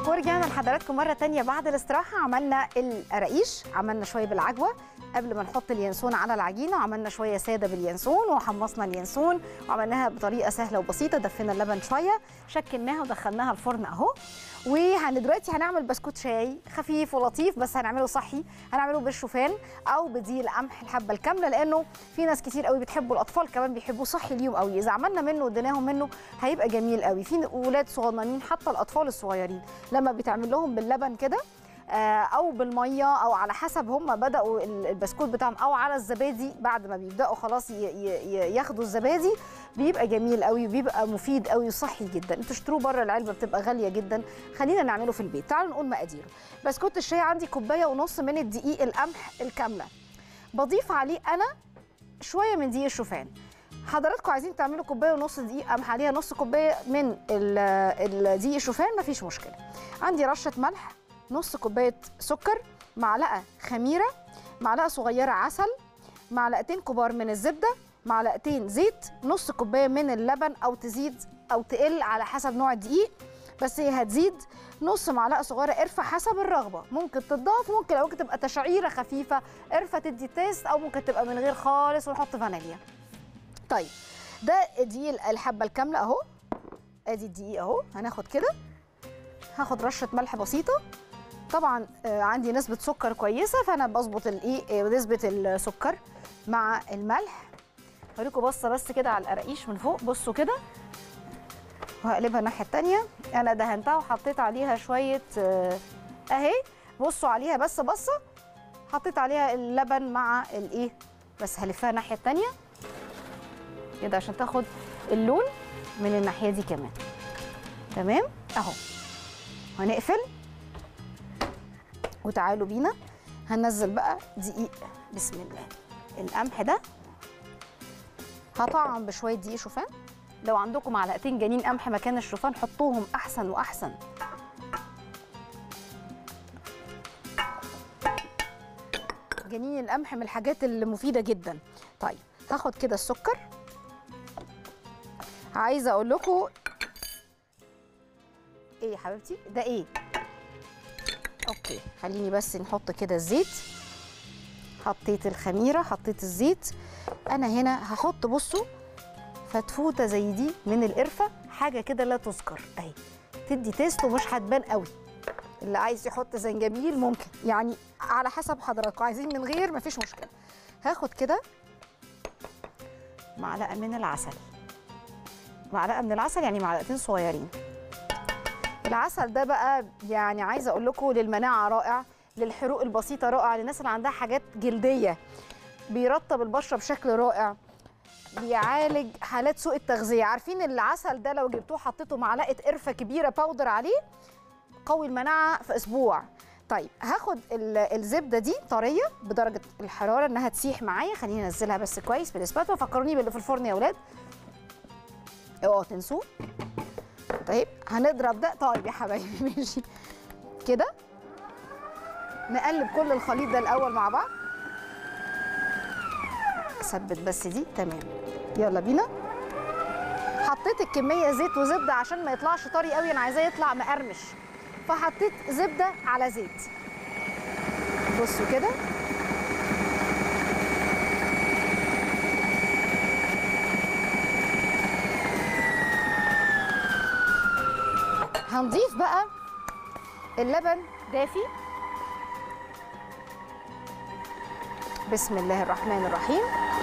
ورجعنا لحضراتكم مرة تانية بعد الاستراحة عملنا القراقيش عملنا شوية بالعجوة قبل ما نحط اليانسون على العجينة وعملنا شوية سادة باليانسون وحمصنا اليانسون وعملناها بطريقة سهلة وبسيطة دفينا اللبن شوية شكلناها ودخلناها الفرن اهو وهن دلوقتي هنعمل بسكوت شاي خفيف ولطيف بس هنعمله صحي هنعمله بالشوفان او بدي القمح الحبه الكامله لانه في ناس كتير قوي بتحبه الاطفال كمان بيحبوه صحي ليهم قوي اذا عملنا منه واديناهم منه هيبقى جميل قوي في اولاد صغننين حتى الاطفال الصغيرين لما بيتعمل لهم باللبن كده آه، او بالميه او على حسب هم بداوا ال- البسكوت بتاعهم او على الزبادي بعد ما بيبداوا خلاص ي- ي- ي- ياخدوا الزبادي بيبقى جميل قوي وبيبقى مفيد قوي وصحي جدا انتوا اشتروه بره العلبه بتبقى غاليه جدا خلينا نعمله في البيت تعالوا نقول مقاديره بسكوت الشاي عندي كوبايه ونص من الدقيق القمح الكامله بضيف عليه انا شويه من دقيق الشوفان حضراتكم عايزين تعملوا كوبايه ونص دقيق قمح عليها نص كوبايه من ال- ال- دقيق الشوفان مفيش مشكله عندي رشه ملح نص كوبايه سكر معلقه خميره معلقه صغيره عسل معلقتين كبار من الزبده معلقتين زيت نص كوبايه من اللبن او تزيد او تقل على حسب نوع الدقيق بس هي هتزيد نص معلقه صغيره قرفه حسب الرغبه ممكن تضاف ممكن لو ممكن تبقى تشعيره خفيفه قرفه تدي تيست او ممكن تبقى من غير خالص ونحط فانيليا طيب ده دقيق الحبه الكامله اهو ادي الدقيق اهو هناخد كده هاخد رشه ملح بسيطه طبعا آه، عندي نسبه سكر كويسه فانا بظبط الايه آه، نسبه السكر مع الملح هوريكم بصه بس كده على القراقيش من فوق بصوا كده وهقلبها الناحيه التانية انا دهنتها وحطيت عليها شويه آه، اهي بصوا عليها بس بصه حطيت عليها اللبن مع الايه بس هلفها الناحيه التانية كده عشان تاخد اللون من الناحيه دي كمان تمام اهو هنقفل وتعالوا بينا هننزل بقى دقيق بسم الله القمح ده هطعم بشويه دقيق شوفان لو عندكم معلقتين جنين قمح مكان الشوفان حطوهم احسن واحسن جنين القمح من الحاجات المفيده جدا طيب هاخد كده السكر عايزه اقول لكم ايه يا حبيبتي ده ايه اوكي خليني بس نحط كده الزيت حطيت الخميره حطيت الزيت انا هنا هحط بصوا فتفوته زي دي من القرفه حاجه كده لا تذكر اهي تدي تيست ومش هتبان قوي اللي عايز يحط زنجبيل ممكن يعني على حسب حضراتكم عايزين من غير مفيش مشكله هاخد كده معلقه من العسل معلقه من العسل يعني معلقتين صغيرين العسل ده بقى يعني عايزه اقول لكم للمناعه رائع للحروق البسيطه رائع للناس اللي عندها حاجات جلديه بيرطب البشره بشكل رائع بيعالج حالات سوء التغذيه عارفين العسل ده لو جبتوه حطيته معلقه قرفه كبيره باودر عليه قوي المناعه في اسبوع طيب هاخد ال- الزبده دي طريه بدرجه الحراره انها تسيح معايا خليني انزلها بس كويس بالاسباتو فكروني باللي في الفرن يا اولاد اوعوا تنسوه طيب هنضرب ده طيب يا حبايبي ماشي كده نقلب كل الخليط ده الاول مع بعض اثبت بس دي تمام يلا بينا حطيت الكميه زيت وزبده عشان ما يطلعش طري قوي انا عايزاه يطلع مقرمش فحطيت زبده على زيت بصوا كده هنضيف بقى اللبن دافي بسم الله الرحمن الرحيم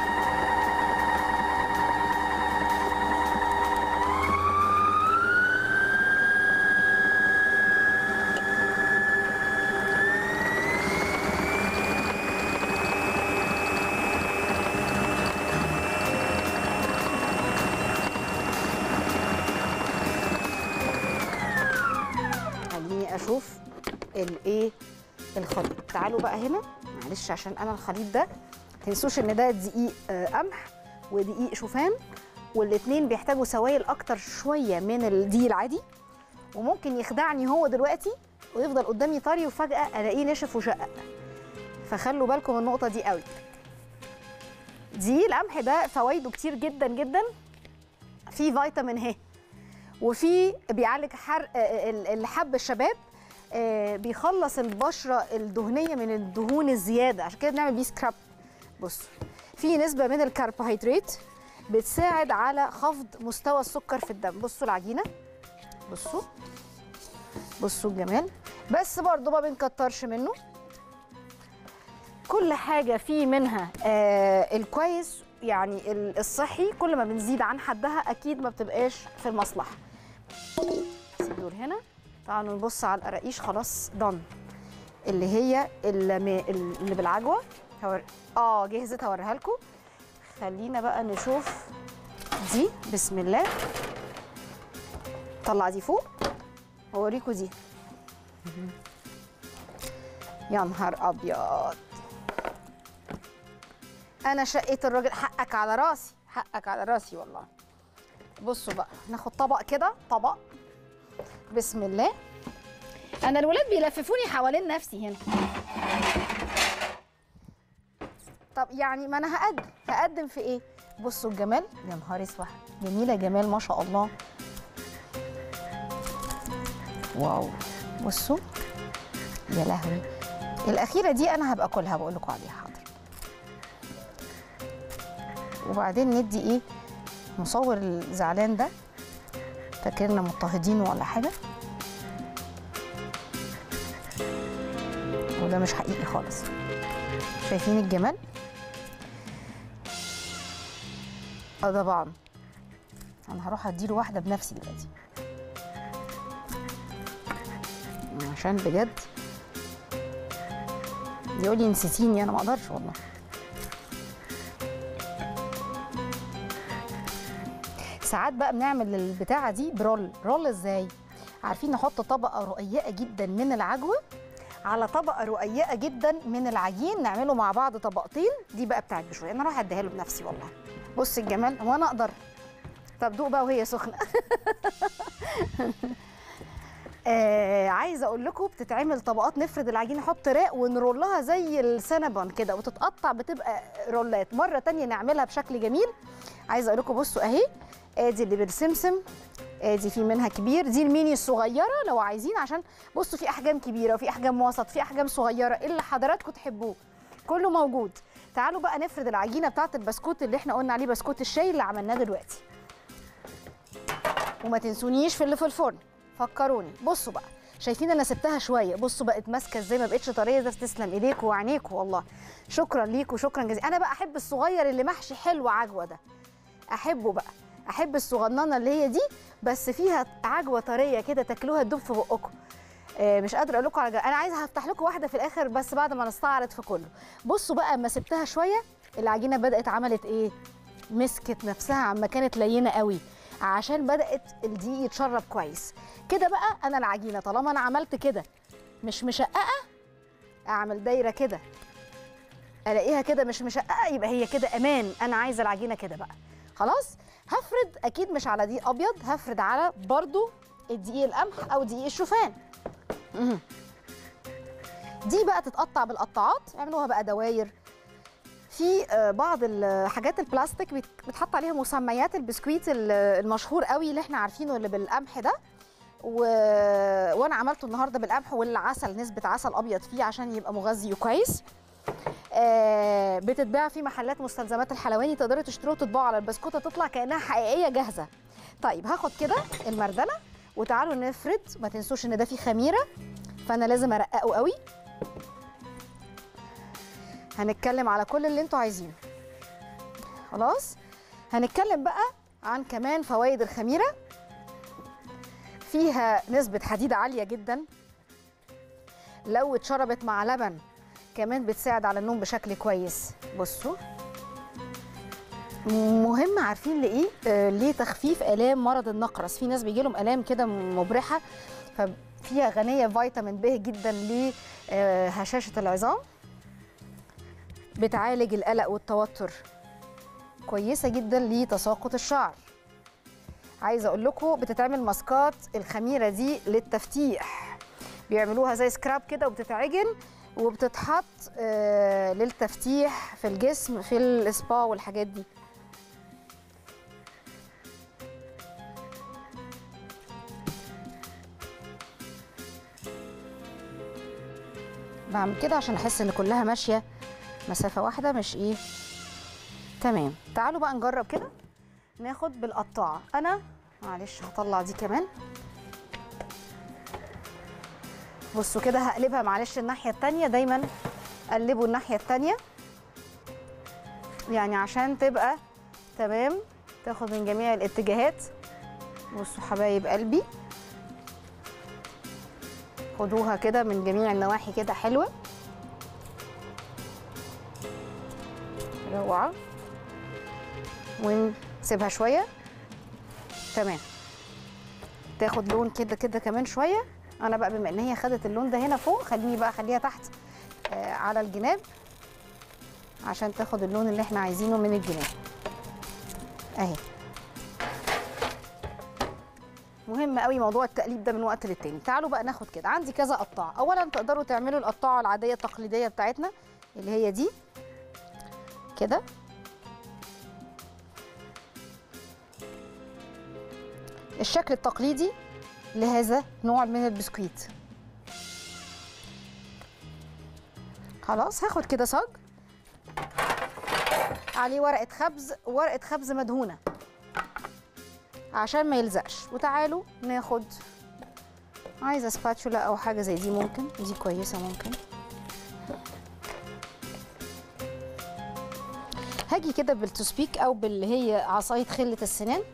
خليني اشوف الايه الخليط تعالوا بقى هنا معلش عشان انا الخليط ده تنسوش ان ده دقيق آه، قمح ودقيق شوفان والاتنين بيحتاجوا سوائل اكتر شويه من الدقيق العادي وممكن يخدعني هو دلوقتي ويفضل قدامي طري وفجاه الاقيه نشف وشقق فخلوا بالكم من النقطه دي قوي دقيق القمح ده فوائده كتير جدا جدا في فيتامين ه وفي بيعالج حرق ال- الحب الشباب آه بيخلص البشره الدهنيه من الدهون الزياده عشان كده بنعمل بيه سكراب بصوا في نسبه من الكربوهيدرات بتساعد على خفض مستوى السكر في الدم بصوا العجينه بصوا بصوا الجمال بس برضو ما بنكترش منه كل حاجة فيه منها آه الكويس يعني ال- الصحي كل ما بنزيد عن حدها أكيد ما بتبقاش في المصلحة سيب دول هنا تعالوا نبص على القراقيش خلاص دن اللي هي اللي, اللي بالعجوة هور... اه جهزت هوريها لكم خلينا بقى نشوف دي بسم الله طلع دي فوق اوريكم دي يا نهار ابيض انا شقيت الراجل حقك على راسي حقك على راسي والله بصوا بقى ناخد طبق كده طبق بسم الله انا الولاد بيلففوني حوالين نفسي هنا طب يعني ما انا هقدم هقدم في ايه بصوا الجمال يا نهار اسود جميله جمال ما شاء الله واو بصوا يا لهوي الاخيره دي انا هبقى اكلها بقول لكم عليها حاضر وبعدين ندي ايه مصور الزعلان ده فاكرنا مضطهدينه ولا حاجه وده مش حقيقي خالص شايفين الجمال اه طبعا انا هروح اديله واحده بنفسي دلوقتي عشان بجد يقول لي نسيتيني انا ما اقدرش والله ساعات بقى بنعمل البتاعه دي برول رول ازاي عارفين نحط طبقه رقيقه جدا من العجوه على طبقه رقيقه جدا من العجين نعمله مع بعض طبقتين دي بقى بتاعت بشويه انا اروح اديها له بنفسي والله بص الجمال هو انا اقدر طب دوق بقى وهي سخنه آه عايزه اقول لكم بتتعمل طبقات نفرد العجينه نحط راق ونرولها زي السنبون كده وتتقطع بتبقى رولات مره تانية نعملها بشكل جميل عايزه اقول لكم بصوا اهي ادي اللي بالسمسم ادي في منها كبير دي الميني الصغيره لو عايزين عشان بصوا في احجام كبيره وفي احجام وسط في احجام صغيره اللي حضراتكم تحبوه كله موجود تعالوا بقى نفرد العجينه بتاعه البسكوت اللي احنا قلنا عليه بسكوت الشاي اللي عملناه دلوقتي وما تنسونيش في اللي في الفرن فكروني بصوا بقى شايفين انا سبتها شويه بصوا بقت ماسكه ازاي ما بقتش طريه ده تسلم ايديكم وعينيكم والله شكرا ليكم شكرا جزيلا انا بقى احب الصغير اللي محشي حلو عجوه ده احبه بقى احب الصغننه اللي هي دي بس فيها عجوه طريه كده تاكلوها تدوب في بقكم آه مش قادره اقول لكم على جا. انا عايزه هفتح لكم واحده في الاخر بس بعد ما نستعرض في كله بصوا بقى اما سبتها شويه العجينه بدات عملت ايه مسكت نفسها عما كانت لينه قوي عشان بدات الدقيق يتشرب كويس كده بقى انا العجينه طالما انا عملت كده مش مشققه اعمل دايره كده الاقيها كده مش مشققه يبقى هي كده امان انا عايزه العجينه كده بقى خلاص هفرد اكيد مش على دقيق ابيض هفرد على برضو الدقيق القمح او دقيق الشوفان مهم. دي بقى تتقطع بالقطاعات اعملوها بقى دواير في آه، بعض الحاجات البلاستيك بت- بتحط عليها مسميات البسكويت ال- المشهور قوي اللي احنا عارفينه اللي بالقمح ده و... وانا عملته النهارده بالقمح والعسل نسبه عسل ابيض فيه عشان يبقى مغذي وكويس آه بتتباع في محلات مستلزمات الحلواني تقدروا تشتروه وتطبعوا على البسكوته تطلع كانها حقيقيه جاهزه طيب هاخد كده المردله وتعالوا نفرد ما تنسوش ان ده فيه خميره فانا لازم ارققه قوي هنتكلم على كل اللي انتوا عايزينه خلاص هنتكلم بقى عن كمان فوائد الخميره فيها نسبه حديد عاليه جدا لو اتشربت مع لبن كمان بتساعد على النوم بشكل كويس بصوا مهم عارفين لايه آه ليه تخفيف الام مرض النقرس في ناس بيجي لهم الام كده مبرحه ففيها غنيه فيتامين ب جدا لهشاشه العظام بتعالج القلق والتوتر كويسه جدا لتساقط الشعر عايزه اقول لكم بتتعمل ماسكات الخميره دي للتفتيح بيعملوها زي سكراب كده وبتتعجن وبتتحط آه للتفتيح في الجسم في السبا والحاجات دي بعمل كده عشان احس ان كلها ماشيه مسافه واحده مش ايه تمام تعالوا بقى نجرب كده ناخد بالقطاعه انا معلش هطلع دي كمان بصوا كده هقلبها معلش الناحيه التانية دايما قلبوا الناحيه التانية يعني عشان تبقى تمام تاخد من جميع الاتجاهات بصوا حبايب قلبي خدوها كده من جميع النواحي كده حلوه روعه ونسيبها شويه تمام تاخد لون كده كده كمان شويه انا بقى بما ان هي خدت اللون ده هنا فوق خليني بقى اخليها تحت آه على الجناب عشان تاخد اللون اللي احنا عايزينه من الجناب اهي مهم قوي موضوع التقليب ده من وقت للتاني تعالوا بقى ناخد كده عندي كذا قطاعه اولا تقدروا تعملوا القطاعه العاديه التقليديه بتاعتنا اللي هي دي كده الشكل التقليدي لهذا نوع من البسكويت خلاص هاخد كده صاج عليه ورقه خبز ورقه خبز مدهونه عشان ما يلزقش وتعالوا ناخد عايزه سباتشولا او حاجه زي دي ممكن دي كويسه ممكن هاجي كده بالتوسبيك او باللي هي عصايه خله السنان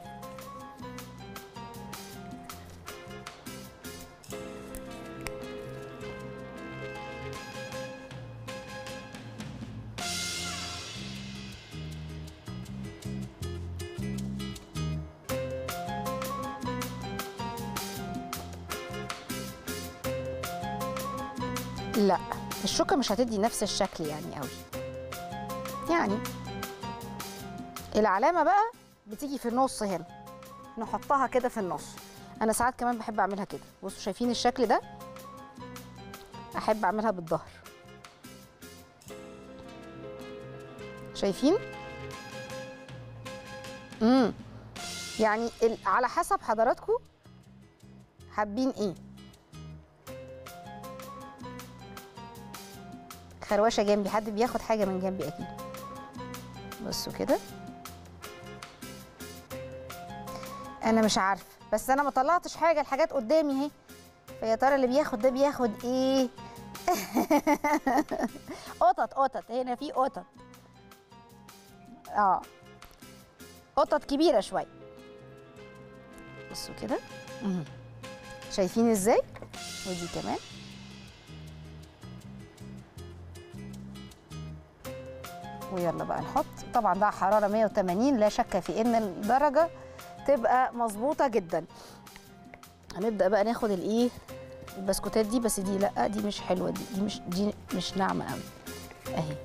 لا الشوكة مش هتدي نفس الشكل يعني قوي يعني العلامة بقى بتيجي في النص هنا نحطها كده في النص انا ساعات كمان بحب اعملها كده بصوا شايفين الشكل ده احب اعملها بالظهر شايفين امم يعني ال- على حسب حضراتكم حابين ايه خروشه جنبي حد بياخد حاجه من جنبي اكيد بصوا كده انا مش عارفه بس انا ما طلعتش حاجه الحاجات قدامي اهي فيا ترى اللي بياخد ده بياخد ايه قطط قطط هنا في قطط اه قطط كبيره شويه بصوا كده مم. شايفين ازاي ودي كمان ويلا بقى نحط طبعا ده حراره 180 لا شك في ان الدرجه تبقى مظبوطه جدا هنبدا بقى ناخد الايه البسكوتات دي بس دي لا دي مش حلوه دي دي مش دي مش ناعمه قوي اهي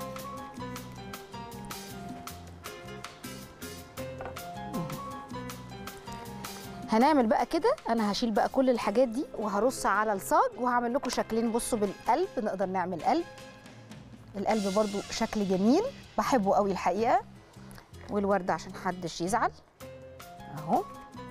هنعمل بقى كده انا هشيل بقى كل الحاجات دي وهرص على الصاج وهعمل لكم شكلين بصوا بالقلب نقدر نعمل قلب القلب برضو شكل جميل بحبه قوي الحقيقه والورد عشان محدش يزعل اهو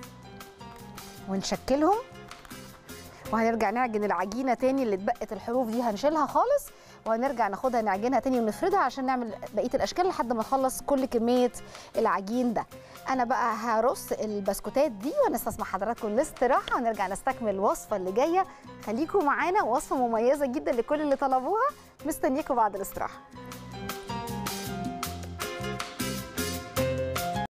ونشكلهم وهنرجع نعجن العجينه تاني اللي اتبقت الحروف دي هنشيلها خالص وهنرجع ناخدها نعجنها تاني ونفردها عشان نعمل بقيه الاشكال لحد ما نخلص كل كميه العجين ده انا بقى هرص البسكوتات دي ونستسمح حضراتكم الاستراحه ونرجع نستكمل الوصفه اللي جايه خليكم معانا وصفه مميزه جدا لكل اللي طلبوها مستنياكم بعد الاستراحه